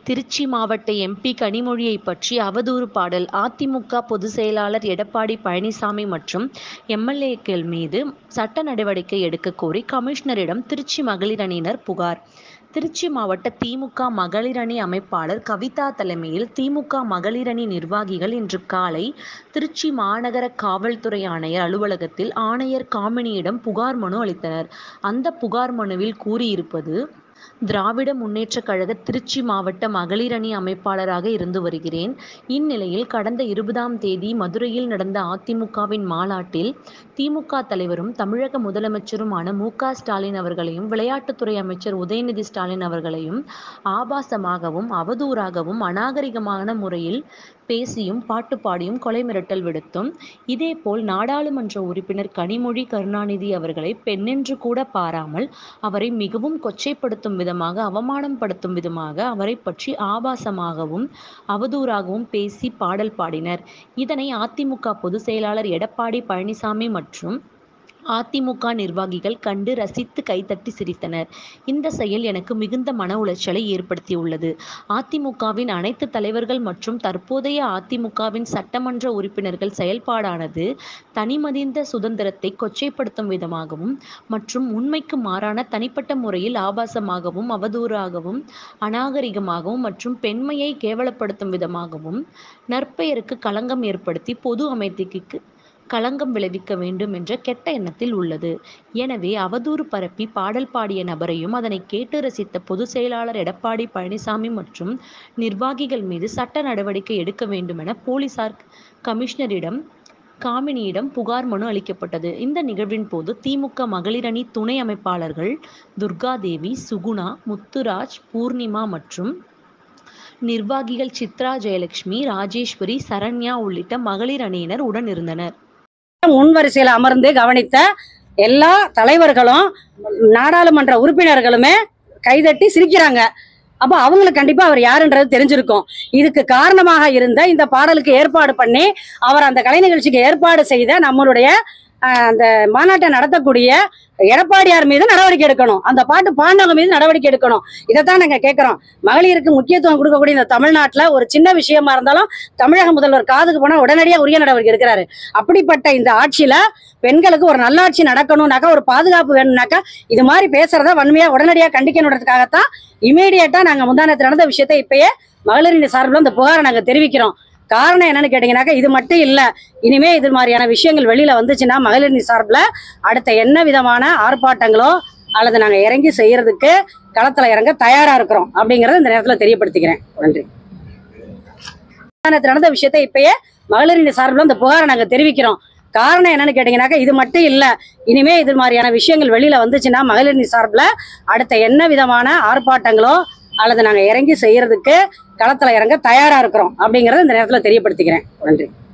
திருச்சி மாவட்ட எம்பி கனிமொழியை பற்றி அவதூறு பாடல் அதிமுக பொதுச் செயலாளர் எடப்பாடி பழனிசாமி மற்றும் எம்எல்ஏக்கள் மீது சட்ட நடவடிக்கை எடுக்க கோரி கமிஷனரிடம் திருச்சி மகளிர் அணியினர் புகார் திருச்சி மாவட்ட திமுக மகளிர் அணி அமைப்பாளர் கவிதா தலைமையில் திமுக மகளிர் அணி நிர்வாகிகள் இன்று காலை திருச்சி மாநகர காவல்துறை ஆணையர் அலுவலகத்தில் ஆணையர் காமினியிடம் புகார் மனு அளித்தனர் அந்த புகார் மனுவில் கூறியிருப்பது திராவிட முன்னேற்றக் கழக திருச்சி மாவட்ட மகளிர் அணி அமைப்பாளராக இருந்து வருகிறேன் இந்நிலையில் கடந்த இருபதாம் தேதி மதுரையில் நடந்த அதிமுகவின் மாநாட்டில் திமுக தலைவரும் தமிழக முதலமைச்சருமான மு க ஸ்டாலின் அவர்களையும் விளையாட்டுத்துறை அமைச்சர் உதயநிதி ஸ்டாலின் அவர்களையும் ஆபாசமாகவும் அவதூறாகவும் அநாகரிகமான முறையில் பேசியும் பாட்டு பாடியும் கொலை மிரட்டல் விடுத்தும் இதேபோல் நாடாளுமன்ற உறுப்பினர் கனிமொழி கருணாநிதி அவர்களை பெண்ணென்று கூட பாராமல் அவரை மிகவும் கொச்சைப்படுத்தும் விதமாக அவமானப்படுத்தும் விதமாக அவரை பற்றி ஆபாசமாகவும் அவதூறாகவும் பேசி பாடல் பாடினர் இதனை அதிமுக பொதுச் செயலாளர் எடப்பாடி பழனிசாமி மற்றும் அதிமுக நிர்வாகிகள் கண்டு ரசித்து கைதட்டி சிரித்தனர் இந்த செயல் எனக்கு மிகுந்த மன உளைச்சலை ஏற்படுத்தியுள்ளது அதிமுகவின் அனைத்து தலைவர்கள் மற்றும் தற்போதைய அதிமுகவின் சட்டமன்ற உறுப்பினர்கள் செயல்பாடானது தனிமதிந்த சுதந்திரத்தை கொச்சைப்படுத்தும் விதமாகவும் மற்றும் உண்மைக்கு மாறான தனிப்பட்ட முறையில் ஆபாசமாகவும் அவதூறாகவும் அநாகரிகமாகவும் மற்றும் பெண்மையை கேவலப்படுத்தும் விதமாகவும் நற்பெயருக்கு களங்கம் ஏற்படுத்தி பொது அமைதிக்கு களங்கம் விளைவிக்க வேண்டும் என்ற கெட்ட எண்ணத்தில் உள்ளது எனவே அவதூறு பரப்பி பாடல் பாடிய நபரையும் அதனை கேட்டு ரசித்த பொதுச் செயலாளர் எடப்பாடி பழனிசாமி மற்றும் நிர்வாகிகள் மீது சட்ட நடவடிக்கை எடுக்க வேண்டுமென போலீசார் கமிஷனரிடம் காமினியிடம் புகார் மனு அளிக்கப்பட்டது இந்த நிகழ்வின் போது திமுக மகளிர் அணி துணை அமைப்பாளர்கள் துர்காதேவி சுகுணா முத்துராஜ் பூர்ணிமா மற்றும் நிர்வாகிகள் சித்ரா ஜெயலட்சுமி ராஜேஸ்வரி சரண்யா உள்ளிட்ட மகளிர் அணியினர் உடன் இருந்தனர் முன் வரிசையில் அமர்ந்து கவனித்த எல்லா தலைவர்களும் நாடாளுமன்ற உறுப்பினர்களுமே கைதட்டி சிரிக்கிறாங்க அப்போ அவங்களுக்கு கண்டிப்பா அவர் யாருன்றது தெரிஞ்சிருக்கும் இதுக்கு காரணமாக இருந்த இந்த பாடலுக்கு ஏற்பாடு பண்ணி அவர் அந்த கலை நிகழ்ச்சிக்கு ஏற்பாடு செய்த நம்மளுடைய ஆஹ், அந்த மாநாட்டை நடத்தக்கூடிய எடப்பாடியார் மீது நடவடிக்கை எடுக்கணும் அந்த பாட்டு பாண்டவங்க மீது நடவடிக்கை எடுக்கணும் இதைத்தான் நாங்க கேட்கிறோம் மகளிருக்கு முக்கியத்துவம் கொடுக்கக்கூடிய இந்த தமிழ்நாட்டுல ஒரு சின்ன விஷயமா இருந்தாலும் தமிழக முதல்வர் காதுக்கு போனா உடனடியாக உரிய நடவடிக்கை எடுக்கிறாரு அப்படிப்பட்ட இந்த ஆட்சியில பெண்களுக்கு ஒரு நல்லாட்சி நடக்கணும்னாக்கா ஒரு பாதுகாப்பு வேணும்னாக்கா இது மாதிரி பேசுறத வன்மையா உடனடியாக கண்டிக்கணுன்றதுக்காகத்தான் இமீடியட்டா நாங்க முந்தானத்தில் நடந்த விஷயத்தை இப்பயே மகளிரின் சார்பில் இந்த புகாரை நாங்க தெரிவிக்கிறோம் காரணம் என்னன்னு கேட்டீங்கன்னாக்கா இது மட்டும் இல்ல இனிமே இது மாதிரியான விஷயங்கள் வெளியில வந்துச்சுன்னா மகளிரின் சார்பில் அடுத்த என்ன விதமான ஆர்ப்பாட்டங்களோ அல்லது நாங்க இறங்கி செய்யறதுக்கு களத்துல இறங்க தயாரா இருக்கிறோம் அப்படிங்கறத இந்த நேரத்துல தெரியப்படுத்திக்கிறேன் நன்றி முந்தானத்தில் நடந்த விஷயத்தை இப்பயே மகளிரின் சார்பில் இந்த புகாரை நாங்க தெரிவிக்கிறோம் காரணம் என்னன்னு கேட்டீங்கன்னாக்கா இது மட்டும் இல்ல இனிமே இது மாதிரியான விஷயங்கள் வெளியில வந்துச்சுன்னா மகளிரின் சார்பில் அடுத்த என்ன விதமான ஆர்ப்பாட்டங்களோ அல்லது நாங்க இறங்கி செய்யறதுக்கு களத்துல இறங்க தயாரா இருக்கிறோம் அப்படிங்கறத இந்த நேரத்துல தெரியப்படுத்திக்கிறேன் நன்றி